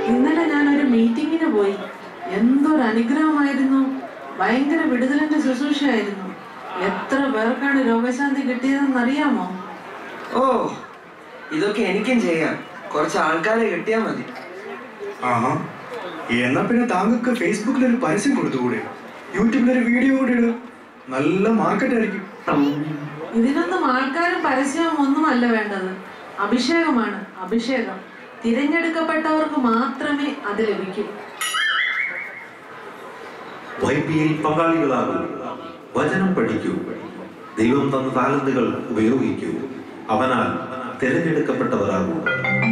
ഇന്നലെ ഞാൻ ഒരു മീറ്റിങ്ങിന് പോയി എന്തൊരു അനുഗ്രഹമായിരുന്നു ഭയങ്കര വിടുതലിന്റെ ശുശ്രൂഷയായിരുന്നു എത്ര പേർക്കാണ് രോഗശാന്തി കിട്ടിയതെന്ന് അറിയാമോ ഓ ഇതൊക്കെ എനിക്കും ചെയ്യാം കുറച്ച് ആൾക്കാരെ കിട്ടിയാ മതി ആഹാ എന്നാ പിന്നെ താങ്കൾക്ക് ഫേസ്ബുക്കിൽ ഒരു പരസ്യം കൊടുത്തുകൂടെ യൂട്യൂബിൽ ഒരു വീഡിയോ കൂടി ഇടുക നല്ല മാർക്കറ്റ് ആയിരിക്കും ഇതിനൊന്നും ആൾക്കാരും പരസ്യവും ഒന്നുമല്ല വേണ്ടത് അഭിഷേകമാണ് അഭിഷേകം തിരഞ്ഞെടുക്കപ്പെട്ടവർക്ക് മാത്രമേ അത് ലഭിക്കൂ വൈപിയിൽ പങ്കാളികളാകൂ വചനം പഠിക്കൂ ദൈവം തന്ന താലന്തുകൾ ഉപയോഗിക്കൂ അവനാൽ തിരഞ്ഞെടുക്കപ്പെട്ടവരാകൂ